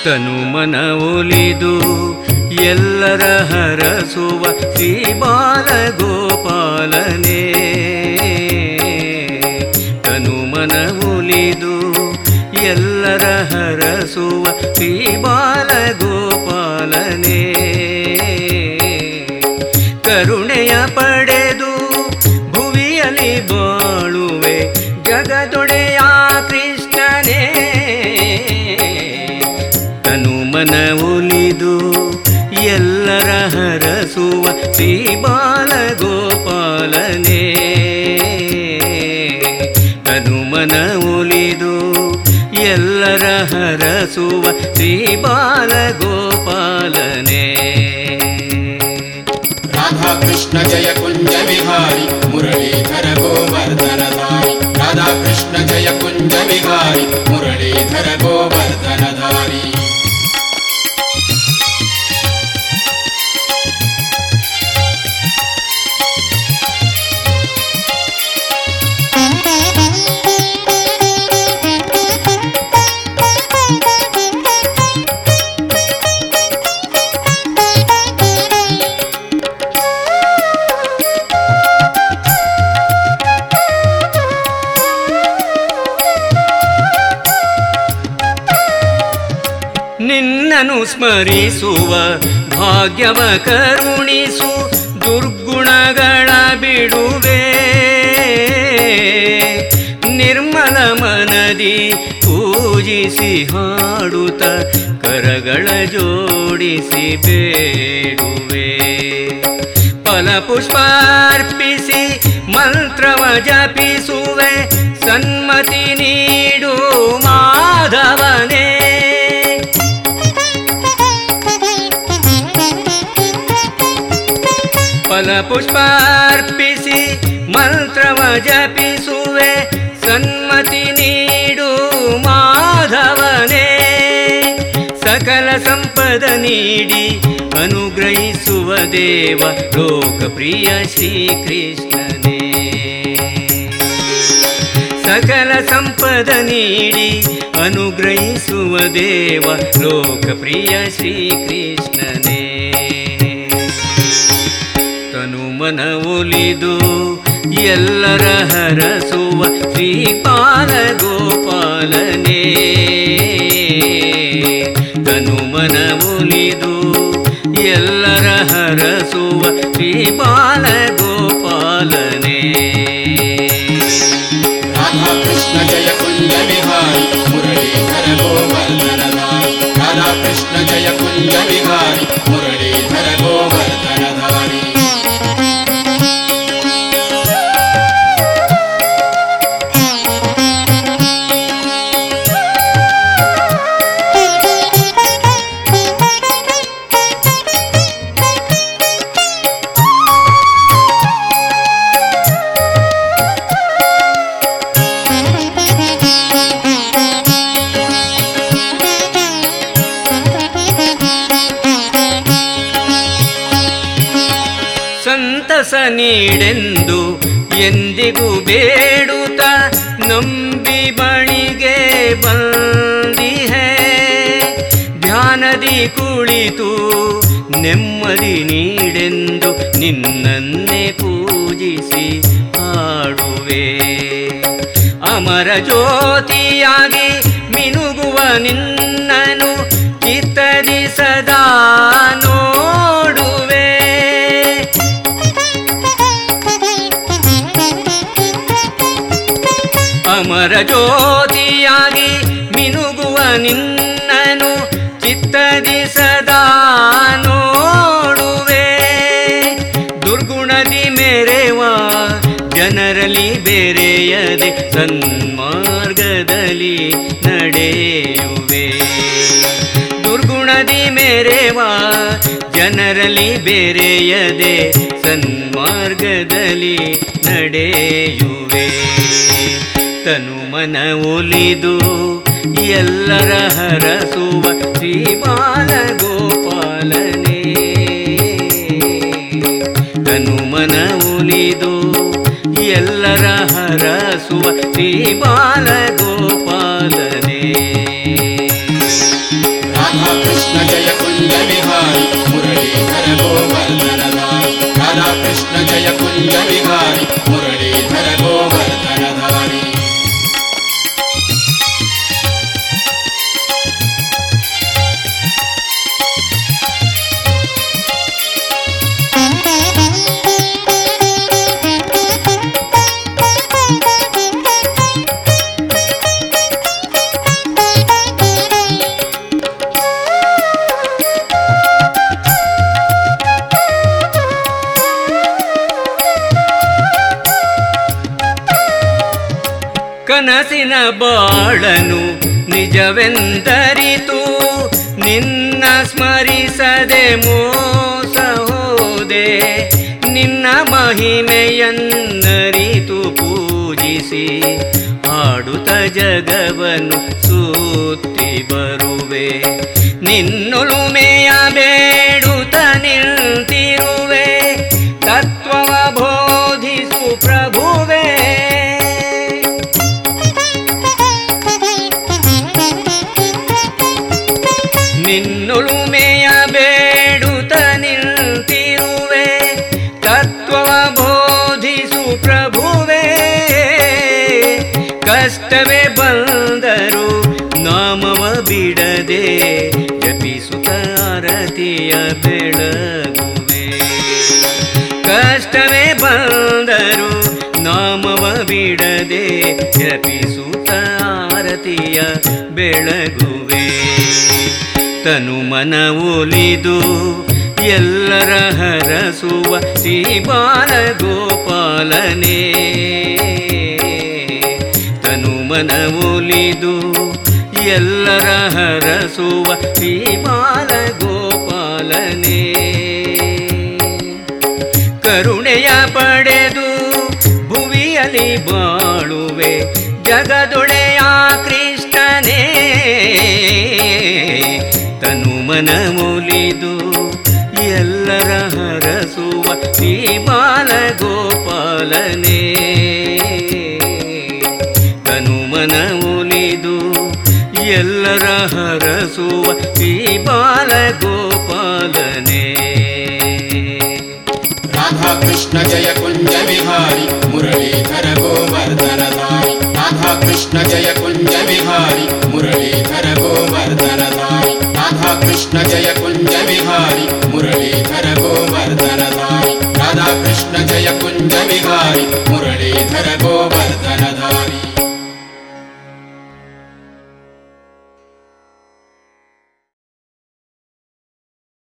ತನು ಮನ ಒಲಿದು ಎಲ್ಲರ ಹರಸುವ ಶ್ರೀ ಬಾಲಗೋಪಾಲನೇ ತನು ಮನ ಒಲಿದು ಎಲ್ಲರ ಹರಸುವ ಶ್ರೀ ಬಾಲಗೋಪಾಲನೇ ಕರುಣೆಯ ಪಡೆದು ಭುವಿಯಲ್ಲಿ ಬಾಳುವೆ ಜಗದೊಡೆಯ ಕೃಷ್ಣನೇ ತನು ಮನ ಒಲಿದು ಎಲ್ಲರ ಹರಸುವ ಶ್ರೀ ಬಾಲಗೋಪಾಲನೇ ತನು ಮನ ಒಲಿದು ಎಲ್ಲರ ಹರಸುವ ಶ್ರೀ ಬಾಲಗೋಪಾಲನೇ राधा कृष्ण जय कुञ्ज विहारी मुरलीधर गोवर्धनधारी राधा कृष्ण जय कुञ्ज विहारी मुरलीधर गोवर्धनधारी ನಿನ್ನನು ಸ್ಮರಿಸುವ ಭಾಗ್ಯವ ಕರುಣಿಸು ದುರ್ಗುಣಗಳ ಬಿಡುವೆ ನಿರ್ಮಲ ಮನದಿ ಪೂಜಿಸಿ ಹಾಡುತ್ತ ಕರಗಳ ಜೋಡಿಸಿ ಬೇಡುವೆ ಫಲಪುಷ್ಪಾರ್ಪಿಸಿ ಮಂತ್ರವ ಜಪಿಸುವೆ ಸನ್ಮತಿ ನೀಡು ಮಾಧವನೇ ಫಲಪುಷ್ಪಾರ್ಪಿಸಿ ಮಂತ್ರವ ಜಪಿಸುವೆ ಸನ್ಮತಿ ನೀಡು ಮಾಧವನೇ ಸಕಲ ಸಂಪದ ನೀಡಿ ಅನುಗ್ರಹಿಸುವ ದೇವ ಲೋಕಪ್ರಿಯ ಶ್ರೀಕೃಷ್ಣನೇ ಸಕಲ ಸಂಪದ ನೀಡಿ ಅನುಗ್ರಹಿಸುವ ದೇವ ಲೋಕಪ್ರಿಯ ಶ್ರೀಕೃಷ್ಣನೇ ತನು ಮನ ಒಲಿದು ಎಲ್ಲರ ಹರಸುವ ಶ್ರೀಪಾಲ ಗೋಪಾಲನೇ ತನು ಮನ ಒಲಿದು ಎಲ್ಲರ ಹರಸುವ ಶ್ರೀಪಾಲ ಗೋಪಾಲನೇ राधा कृष्ण जय कुञ्ज विहारी मुरलीधर गोवर्धनधारी राधा कृष्ण जय कुञ्ज विहारी मुरलीधर गोवर्धनधारी ಸಂತಸ ನೀಡೆಂದು ಎಂದಿಗೂ ಬೇಡುತ್ತ ನಂಬಿ ಬಣಿಗೆ ಬಂದಿಹೆ ಧ್ಯಾನದಿ ಕುಳಿತು ನೆಮ್ಮದಿ ನೀಡೆಂದು ನಿನ್ನನ್ನೇ ಪೂಜಿಸಿ ಹಾಡುವೆ ಅಮರ ಜ್ಯೋತಿಯಾಗಿ ಮಿನುಗುವ ನಿನ್ನನು ಚಿತ್ತದಿ ಸದಾ ನೋಡುವೆ ಅಮರ ಜ್ಯೋತಿಯಾಗಿ ಮಿನುಗುವ ನಿನ್ನನು ಚಿತ್ತದಿ ಸದಾ ನೋಡುವೆ ದುರ್ಗುಣದಿ ಮೆರೆವ ಜನರಲ್ಲಿ ಬೆರೆಯದೆ ಸನ್ಮಾರ್ಗದಲ್ಲಿ ನಡೆಯುವೆ ದುರ್ಗುಣದಿ ಮೆರೆವ ಜನರಲ್ಲಿ ಬೆರೆಯದೆ ಸನ್ಮಾರ್ಗದಲ್ಲಿ ನಡೆಯುವೆ ತನು ಮನ ಒಲಿದು ಎಲ್ಲರ ಹರಸುವ ಶ್ರೀ ಬಾಲಗೋಪಾಲನೇ ತನು ಮನ ಒಲಿದು ಎಲ್ಲರ ಹರಸುವ ಶ್ರೀ ಬಾಲಗೋಪಾಲನೇ राधा ಕುಂಜ ವಿಹಾರಿ ಮುರಳೀಧರ ಗೋವರ್ಧನಧಾರಿ ಕನಸಿನ ಬಾಳನು ನಿಜವೆಂದರಿತು ನಿನ್ನ ಸ್ಮರಿಸದೆ ಮೋಸ ಹೋದೆ ನಿನ್ನ ಮಹಿಮೆಯನ್ನರಿತು ಪೂಜಿಸಿ ಆಡುತ್ತ ಜಗವನ್ನು ಸುತ್ತಿ ಬರುವೆ ನಿನ್ನೊಲುಮೆಯ ಬೇಡುತ್ತ ನಿಂತಿರುವೆ ತತ್ವವ ಬೋಧಿಸು ಪ್ರಭುವೇ ನಿನ್ನೊಲುಮೆಯ ಬೇಡುತ್ತ ನಿಂತಿರುವೆ ತತ್ವವ ಬೋಧಿಸು ಪ್ರಭುವೇ ಕಷ್ಟವೇ ಬಂದರು ನಾಮವ ಬಿಡದೆ ಜಪಿಸುತ್ತ ಆರತಿಯ ಬೆಳಗುವೆ ಕಷ್ಟವೇ ಬಂದರು ನಾಮವ ಬಿಡದೆ ಜಪಿಸುತ್ತ ಆರತಿಯ ಬೆಳಗುವೆ ತನು ಮನ ಒಲಿದು ಎಲ್ಲರ ಹರಸುವ ಶ್ರೀ ಬಾಲಗೋಪಾಲನೇ ತನು ಮನ ಒಲಿದು ಎಲ್ಲರ ಹರಸುವ ಶ್ರೀ ಬಾಲಗೋಪಾಲನೇ ಕರುಣೆಯ ಪಡೆದು ಭುವಿಯಲಿ ಬಾಳುವೆ ಜಗದೊಡೆಯ ಕೃಷ್ಣನೇ ತನು ಮನ ಮುಲಿದು ಎಲ್ಲರ ಹರಸುವ ಶ್ರೀ ಬಾಲಗೋಪಾಲನೇ ತನು ಮನ ಮುಲಿದು ಎಲ್ಲರ ಹರಸುವ ಶ್ರೀ ಬಾಲಗೋಪಾಲನೇ ರಾಧಾ ಕೃಷ್ಣ ಜಯ ಕುಂಜ ವಿಹಾರಿ ಮುರಳೀಧರ ಗೋವರ್ಧನಧಾರಿ ರಾಧಾ ಕೃಷ್ಣ ಜಯ ಕುಂಜ ವಿಹಾರಿ ಮುರಳೀಧರ ಗೋವರ್ಧನಧಾರಿ ರಾಧಾ ಕೃಷ್ಣ ಜಯ ಕುಂಜ ವಿಹಾರಿ ಮುರಳೀಧರ ಗೋವರ್ಧನಧಾರಿ ರಾಧಾ ಕೃಷ್ಣ ಜಯ ಕುಂಜ ವಿಹಾರಿ ಮುರಳೀಧರ